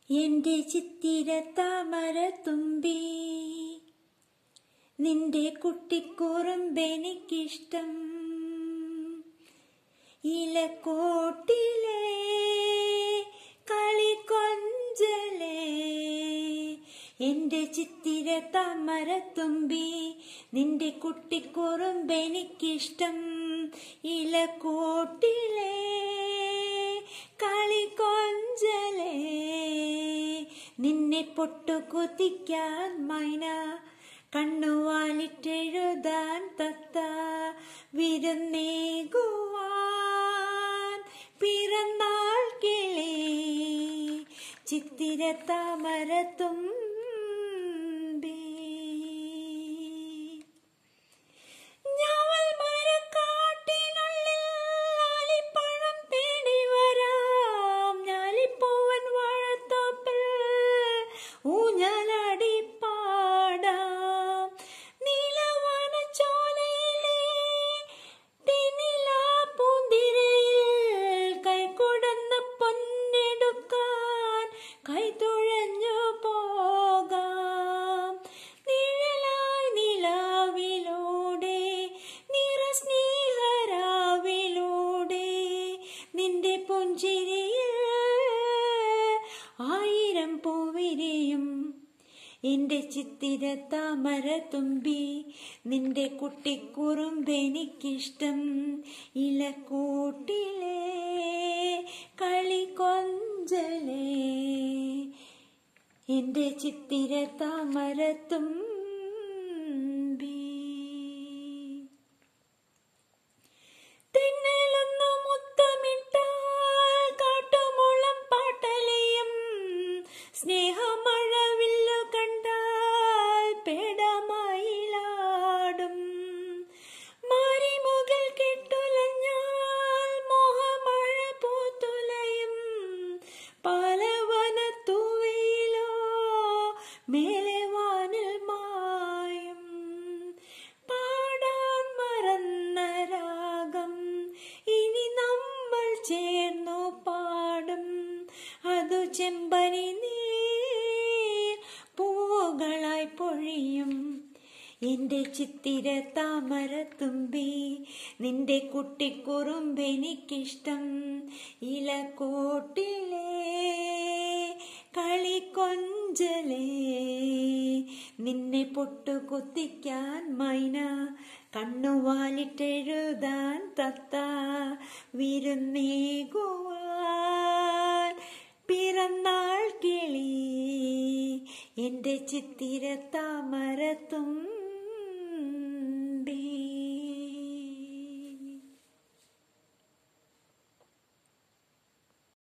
എന്റെ ചിത്തിര താമര തുമ്പി നിന്റെ കുട്ടിക്കുറുമ്പെനിക്കിഷ്ടം ഇലക്കോട്ടിലെ കളിക്കൊഞ്ചലേ എന്റെ ചിത്തിര താമര തുമ്പി നിന്റെ കുട്ടിക്കുറുമ്പെനിക്കിഷ്ടം ഇലക്കോട്ടിലെ കളിക്കൊഞ്ചലേ നിന്നെ പൊട്ടുകുത്തിക്കാൻ മൈന കണ്ണുവാലിട്ടെഴുതാൻ തത്ത വിരുന്നേകുവാൻ പിറന്നാൾ കിളി ചിത്തിര താമര തുമ്പി ഞാവൽ മരക്കാട്ടിനുള്ളിൽ ആലിപ്പഴം തേടി വരാം ഞാലിപ്പൂവൻ വാഴത്തോപ്പിൽ ഊഞ്ഞാലാടി പാടാം നീലവന ചോലയിലെ പൂന്തിരയിൽ കൈകൊടന്ന പൊന്നെടുക്കാൻ കൈതൊഴഞ്ഞു പോകാം നിഴലായി നിലാവിലൂടെ നിറസ്നേഹരാവിലൂടെ നിന്റെ പുഞ്ചിരിയിൽ ആയിരം പൂവിരിയും എന്റെ ചിത്തിര താമര തുമ്പി നിന്റെ കുട്ടിക്കുറുമ്പെനിക്കിഷ്ടം ഇലക്കൂട്ടിലെ കളിക്കൊഞ്ചലേ എന്റെ ചിത്തിര താമര തുമ്പി തെന്നലൊന്നു മുത്തമിട്ടാൽ കാട്ടുമുളം പാട്ടലയും സ്നേഹമഴവില്ലു കണ്ടാൽ പേടമയിലാടും മാരിമുകിൽ കെട്ടുലഞ്ഞാൽ മോഹമഴ പൂത്തുലയും പാലവനത്തൂവയിലോ മേലെ വാനിൽ മായും പാടാൻ മറന്ന രാഗം ഇനി നമ്മൾ ചേർന്നു പാടും അതു ചെമ്പനി നീർ പൂവുകളായി പൊഴിയും എന്റെ ചിത്തിര താമര തുമ്പി നിന്റെ കുട്ടിക്കുറുമ്പെനിക്കിഷ്ടം ഇലക്കോട്ടിലെ കളിക്കൊഞ്ചലേ നിന്നെ പൊട്ടുകുത്തിക്കാൻ മൈന കണ്ണുവാലിട്ടെഴുതാൻ തത്ത വിരുന്നേകുവാൻ പിറന്നാൾ കിളി എന്റെ ചിത്തിര താമരത്തും